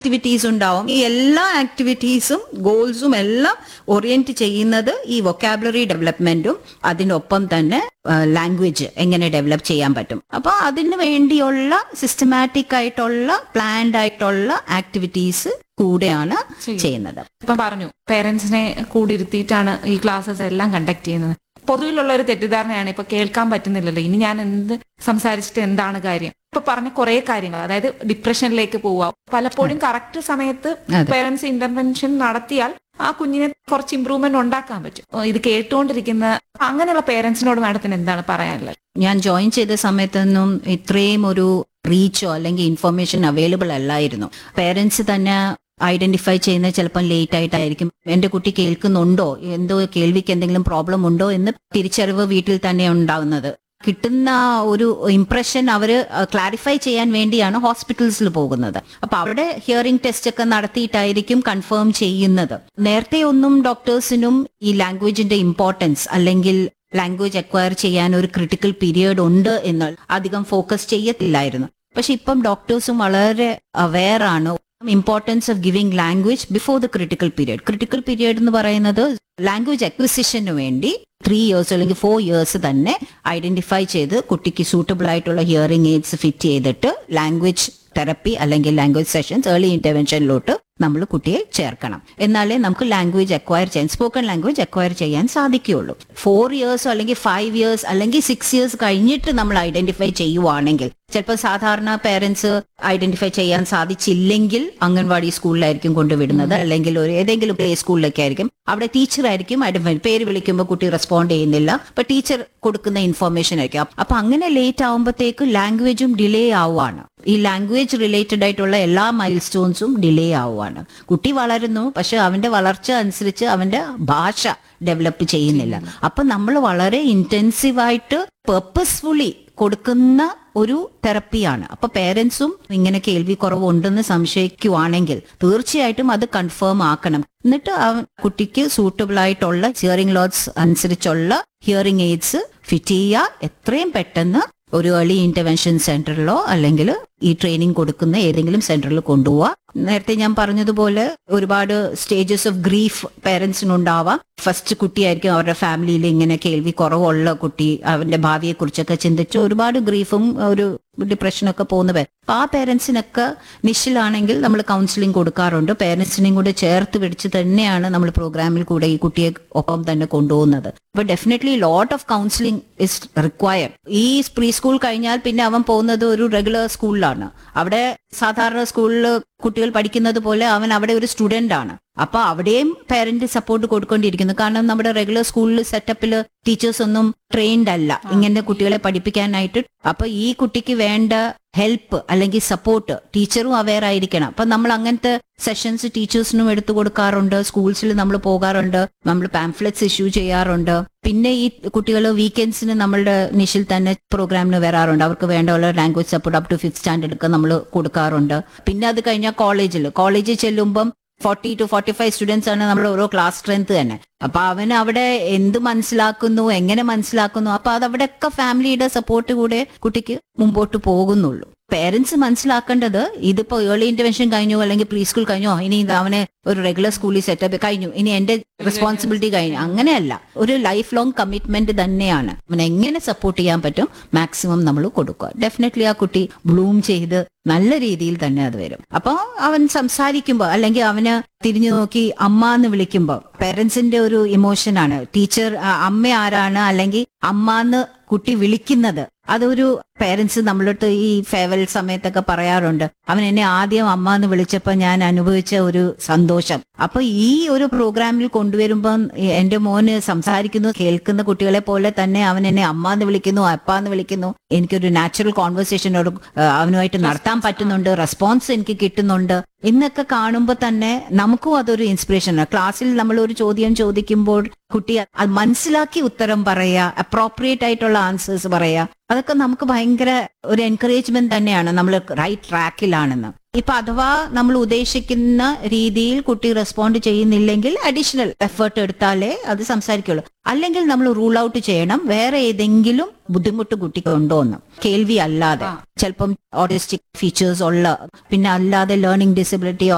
Activities ഉണ്ടാവും ഈ എല്ലാ ആക്ടിവിറ്റീസും ഗോൾസും എല്ലാം ഓറിയന്റ് ചെയ്യുന്നത് ഈ വൊക്കാബുലറി ഡെവലപ്മെന്റും അതിനൊപ്പം തന്നെ ലാംഗ്വേജ് എങ്ങനെ ഡെവലപ്പ് ചെയ്യാൻ പറ്റും അപ്പൊ അതിന് വേണ്ടിയുള്ള സിസ്റ്റമാറ്റിക് ആയിട്ടുള്ള പ്ലാൻഡ് ആയിട്ടുള്ള ആക്ടിവിറ്റീസ് കൂടെയാണ് ചെയ്യുന്നത് ഇപ്പം പറഞ്ഞു പേരൻസിനെ കൂടിയിരുത്തിയിട്ടാണ് ഈ ക്ലാസ്സസ് എല്ലാം കണ്ടക്ട് ചെയ്യുന്നത് പൊതുവിലുള്ള ഒരു തെറ്റിദ്ധാരണയാണ് ഇപ്പൊ കേൾക്കാൻ പറ്റുന്നില്ലല്ലോ ഇനി ഞാൻ എന്ത് സംസാരിച്ചിട്ട് എന്താണ് കാര്യം ഇപ്പൊ പറഞ്ഞ കുറെ കാര്യങ്ങൾ അതായത് ഡിപ്രഷനിലേക്ക് പോവാം പലപ്പോഴും കറക്റ്റ് സമയത്ത് അതെ. പേരൻസ് ഇന്റർവെൻഷൻ നടത്തിയാൽ ആ കുഞ്ഞിനെ കുറച്ച് ഇമ്പ്രൂവ്മെന്റ് ഉണ്ടാക്കാൻ പറ്റും ഓ, ഇത് കേട്ടുകൊണ്ടിരിക്കുന്ന അങ്ങനെയുള്ള പേരൻസിനോട് മാഡത്തിന് എന്താണ് പറയാനുള്ളത് ഞാൻ ജോയിൻ ചെയ്ത സമയത്തൊന്നും ഇത്രയും ഒരു റീച്ചോ അല്ലെങ്കിൽ ഇൻഫർമേഷൻ അവൈലബിൾ അല്ലായിരുന്നു പേരൻസ് തന്നെ ഐഡന്റിഫൈ ചെയ്യുന്നത് ചിലപ്പം ലേറ്റ് ആയിട്ടായിരിക്കും എന്റെ കുട്ടി കേൾക്കുന്നുണ്ടോ എന്തോ കേൾവിക്ക് എന്തെങ്കിലും പ്രോബ്ലം ഉണ്ടോ എന്ന് തിരിച്ചറിവ് വീട്ടിൽ തന്നെ ഉണ്ടാവുന്നത് കിട്ടുന്ന ഒരു ഇംപ്രഷൻ അവര് ക്ലാരിഫൈ ചെയ്യാൻ വേണ്ടിയാണ് ഹോസ്പിറ്റൽസിൽ പോകുന്നത് അപ്പൊ അവിടെ ഹിയറിംഗ് ടെസ്റ്റ് ഒക്കെ നടത്തിയിട്ടായിരിക്കും കൺഫേം ചെയ്യുന്നത് നേരത്തെ ഒന്നും ഡോക്ടേഴ്സിനും ഈ ലാംഗ്വേജിന്റെ ഇമ്പോർട്ടൻസ് അല്ലെങ്കിൽ ലാംഗ്വേജ് അക്വയർ ചെയ്യാൻ ഒരു ക്രിട്ടിക്കൽ പീരിയഡ് ഉണ്ട് എന്ന് അധികം ഫോക്കസ് ചെയ്യത്തില്ലായിരുന്നു പക്ഷെ ഇപ്പം ഡോക്ടേഴ്സും വളരെ അവെയർ ആണ് importance of giving language before the critical period critical period എന്ന് പറയുന്നത് ലാംഗ്വേജ് അക്വിസിഷന് വേണ്ടി ത്രീ ഇയേഴ്സ് അല്ലെങ്കിൽ ഫോർ ഇയേഴ്സ് തന്നെ ഐഡന്റിഫൈ ചെയ്ത് കുട്ടിക്ക് സൂട്ടബിൾ ആയിട്ടുള്ള ഹിയറിംഗ് എയ്ഡ്സ് ഫിറ്റ് ചെയ്തിട്ട് ലാംഗ്വേജ് തെറപ്പി അല്ലെങ്കിൽ ലാംഗ്വേജ് സെഷൻസ് ഏർലി ഇന്റർവെൻഷനിലോട്ട് നമ്മൾ കുട്ടിയെ ചേർക്കണം എന്നാലേ നമുക്ക് ലാംഗ്വേജ് അക്വയർ ചെയ്യാൻ സ്പോക്കൺ ലാംഗ്വേജ് അക്വയർ ചെയ്യാൻ സാധിക്കുകയുള്ളൂ ഫോർ ഇയേഴ്സ് അല്ലെങ്കിൽ ഫൈവ് ഇയേഴ്സ് അല്ലെങ്കിൽ സിക്സ് ഇയേഴ്സ് കഴിഞ്ഞിട്ട് നമ്മൾ ഐഡന്റിഫൈ ചെയ്യുവാണെങ്കിൽ ചിലപ്പോൾ സാധാരണ പേരൻസ് ഐഡന്റിഫൈ ചെയ്യാൻ സാധിച്ചില്ലെങ്കിൽ അംഗൻവാടി സ്കൂളിലായിരിക്കും കൊണ്ടുവിടുന്നത് അല്ലെങ്കിൽ ഒരു ഏതെങ്കിലും പ്ലേ സ്കൂളിലൊക്കെ ആയിരിക്കും അവിടെ ടീച്ചർ ആയിരിക്കും ഐഡന്റിഫൈ പേര് വിളിക്കുമ്പോൾ കുട്ടി റെസ്പോണ്ട് ചെയ്യുന്നില്ല അപ്പൊ ടീച്ചർ കൊടുക്കുന്ന ഇൻഫർമേഷൻ ആയിരിക്കും അപ്പൊ അങ്ങനെ ലേറ്റ് ആവുമ്പോഴത്തേക്ക് ലാംഗ്വേജും ഡിലേ ആവുകയാണ് ഈ ലാംഗ്വേജ് റിലേറ്റഡ് ആയിട്ടുള്ള എല്ലാ മൈൽ സ്റ്റോൺസും ഡിലേ ആവുകയാണ് കുട്ടി വളരുന്നു പക്ഷെ അവന്റെ വളർച്ച അനുസരിച്ച് അവന്റെ ഭാഷ ഡെവലപ്പ് ചെയ്യുന്നില്ല അപ്പൊ നമ്മൾ വളരെ ഇന്റൻസീവായിട്ട് പെർപ്പസ്ഫുള്ളി കൊടുക്കുന്ന ഒരു തെറപ്പിയാണ് അപ്പൊ പേരൻസും ഇങ്ങനെ കേൾവി കുറവുണ്ടെന്ന് സംശയിക്കുവാണെങ്കിൽ തീർച്ചയായിട്ടും അത് കൺഫേം ആക്കണം എന്നിട്ട് ആ കുട്ടിക്ക് സൂട്ടബിൾ ആയിട്ടുള്ള ഹിയറിംഗ് ലോസ് അനുസരിച്ചുള്ള ഹിയറിംഗ് എയ്ഡ്സ് ഫിറ്റ് ചെയ്യുക എത്രയും പെട്ടെന്ന് ഒരു ഏർലി ഇന്റർവെൻഷൻ സെന്ററിലോ അല്ലെങ്കിൽ ഈ ട്രെയിനിങ് കൊടുക്കുന്ന ഏതെങ്കിലും സെന്ററിൽ കൊണ്ടുപോവുക നേരത്തെ ഞാൻ പറഞ്ഞതുപോലെ ഒരുപാട് സ്റ്റേജസ് ഓഫ് ഗ്രീഫ് പേരൻസിനുണ്ടാവാം ഫസ്റ്റ് കുട്ടിയായിരിക്കും അവരുടെ ഫാമിലിയിൽ ഇങ്ങനെ കേൾവി കുറവുള്ള കുട്ടി അവന്റെ ഭാവിയെ കുറിച്ചൊക്കെ ചിന്തിച്ച് ഒരുപാട് ഗ്രീഫും ഒരു ഡിപ്രഷനൊക്കെ പോകുന്ന പേര് അപ്പൊ ആ പേരൻസിനൊക്കെ നിശ്ചലാണെങ്കിൽ നമ്മൾ കൗൺസിലിംഗ് കൊടുക്കാറുണ്ട് പേരൻസിനെയും കൂടെ ചേർത്ത് പിടിച്ച് തന്നെയാണ് നമ്മൾ പ്രോഗ്രാമിൽ കൂടെ ഈ കുട്ടിയെ ഒപ്പം തന്നെ കൊണ്ടുപോകുന്നത് അപ്പൊ definitely lot of counselling is require ഈ പ്രീ സ്കൂൾ കഴിഞ്ഞാൽ പിന്നെ അവൻ പോകുന്നത് ഒരു റെഗുലർ സ്കൂളിലാണ് അവിടെ സാധാരണ സ്കൂളിൽ കുട്ടികൾ പഠിക്കുന്നത് പോലെ അവൻ അവിടെ ഒരു സ്റ്റുഡന്റ് ആണ് അപ്പൊ അവിടെയും പേരന്റ് സപ്പോർട്ട് കൊടുക്കേണ്ടിയിരിക്കുന്നു കാരണം നമ്മുടെ റെഗുലർ സ്കൂളിൽ സെറ്റപ്പിൽ ടീച്ചേഴ്സ് ഒന്നും ട്രെയിൻഡ് അല്ല ഇങ്ങനെ കുട്ടികളെ പഠിപ്പിക്കാനായിട്ട് അപ്പൊ ഈ കുട്ടിക്ക് വേണ്ട ഹെൽപ്പ് അല്ലെങ്കിൽ സപ്പോർട്ട് ടീച്ചറും അവെയർ ആയിരിക്കണം അപ്പൊ നമ്മൾ അങ്ങനത്തെ സെഷൻസ് ടീച്ചേഴ്സിനും എടുത്തു കൊടുക്കാറുണ്ട് സ്കൂൾസിൽ നമ്മൾ പോകാറുണ്ട് നമ്മൾ പാംഫ്ലെറ്റ്സ് ഇഷ്യൂ ചെയ്യാറുണ്ട് പിന്നെ ഈ കുട്ടികൾ വീക്കെൻഡ്സിന് നമ്മളുടെ നിഷിൽ തന്നെ പ്രോഗ്രാമിന് വരാറുണ്ട് അവർക്ക് വേണ്ട language support up to fifth standard ഒക്കെ നമ്മൾ കൊടുക്കാറുണ്ട് പിന്നെ അത് കഴിഞ്ഞാൽ കോളേജിൽ കോളേജിൽ ചെല്ലുമ്പം forty two forty five students ആണ് നമ്മുടെ ഓരോ ക്ലാസ് സ്ട്രെങ്ത് തന്നെ അപ്പൊ അവൻ അവിടെ എന്ത് മനസ്സിലാക്കുന്നു എങ്ങനെ മനസ്സിലാക്കുന്നു അപ്പൊ അത് അവിടെയൊക്കെ ഫാമിലിയുടെ സപ്പോർട്ട് കൂടെ കുട്ടിക്ക് മുമ്പോട്ട് പോകുന്നുള്ളൂ പേരൻസ് മനസ്സിലാക്കേണ്ടത് ഇതിപ്പോ ഏർലി ഇന്റർവെൻഷൻ കഴിഞ്ഞു അല്ലെങ്കിൽ പ്രീ സ്കൂൾ കഴിഞ്ഞോ ഇനി ഇത് അവനെ ഒരു റെഗുലർ സ്കൂളിൽ സെറ്റപ്പ് കഴിഞ്ഞു ഇനി എന്റെ റെസ്പോൺസിബിലിറ്റി കഴിഞ്ഞു അങ്ങനെയല്ല ഒരു ലൈഫ് ലോങ് കമ്മിറ്റ്മെന്റ് തന്നെയാണ് അവനെ എങ്ങനെ സപ്പോർട്ട് ചെയ്യാൻ പറ്റും മാക്സിമം നമ്മൾ കൊടുക്കുക ഡെഫിനറ്റ്ലി ആ കുട്ടി ബ്ലൂം ചെയ്ത് നല്ല രീതിയിൽ തന്നെ അത് വരും അപ്പൊ അവൻ സംസാരിക്കുമ്പോ അല്ലെങ്കിൽ അവന് തിരിഞ്ഞു നോക്കി അമ്മ എന്ന് വിളിക്കുമ്പോ പേരൻസിന്റെ ഒരു ഇമോഷനാണ് ടീച്ചർ അമ്മ ആരാണ് അല്ലെങ്കിൽ അമ്മ എന്ന് കുട്ടി വിളിക്കുന്നത് അതൊരു പേരൻസ് നമ്മളടുത്ത് ഈ ഫേവൽ സമയത്തൊക്കെ പറയാറുണ്ട് അവൻ എന്നെ ആദ്യം അമ്മ എന്ന് വിളിച്ചപ്പോ ഞാൻ അനുഭവിച്ച ഒരു സന്തോഷം അപ്പൊ ഈ ഒരു പ്രോഗ്രാമിൽ കൊണ്ടുവരുമ്പോൾ എന്റെ മോന് സംസാരിക്കുന്നു കേൾക്കുന്ന കുട്ടികളെ പോലെ തന്നെ അവൻ എന്നെ അമ്മ എന്ന് വിളിക്കുന്നു അപ്പ എന്ന് വിളിക്കുന്നു എനിക്കൊരു നാച്ചുറൽ കോൺവെർസേഷൻ ഒരു അവനുമായിട്ട് നടത്താൻ പറ്റുന്നുണ്ട് റെസ്പോൺസ് എനിക്ക് കിട്ടുന്നുണ്ട് എന്നൊക്കെ കാണുമ്പോൾ തന്നെ നമുക്കും അതൊരു ഇൻസ്പിറേഷനാണ് ക്ലാസ്സിൽ നമ്മൾ ഒരു ചോദ്യം ചോദിക്കുമ്പോൾ കുട്ടി അത് മനസ്സിലാക്കി ഉത്തരം പറയുക അപ്രോപ്രിയേറ്റ് ആയിട്ടുള്ള ആൻസേഴ്സ് പറയുക അതൊക്കെ നമുക്ക് ഭയങ്കര ഒരു എൻകറേജ്മെന്റ് തന്നെയാണ് നമ്മൾ റൈറ്റ് ട്രാക്കിലാണെന്ന് ഇപ്പൊ അഥവാ നമ്മൾ ഉദ്ദേശിക്കുന്ന രീതിയിൽ കുട്ടി റെസ്പോണ്ട് ചെയ്യുന്നില്ലെങ്കിൽ അഡീഷണൽ എഫേർട്ട് എടുത്താലേ അത് സംസാരിക്കുള്ളൂ അല്ലെങ്കിൽ നമ്മൾ റൂൾ ഔട്ട് ചെയ്യണം വേറെ ഏതെങ്കിലും ബുദ്ധിമുട്ട് കുട്ടിക്ക് ഉണ്ടോ എന്ന് കേൾവി അല്ലാതെ ചിലപ്പം ഓട്ടിസ്റ്റിക് ഫീച്ചേഴ്സ് ഉള്ള പിന്നെ അല്ലാതെ ലേണിംഗ് ഡിസബിലിറ്റി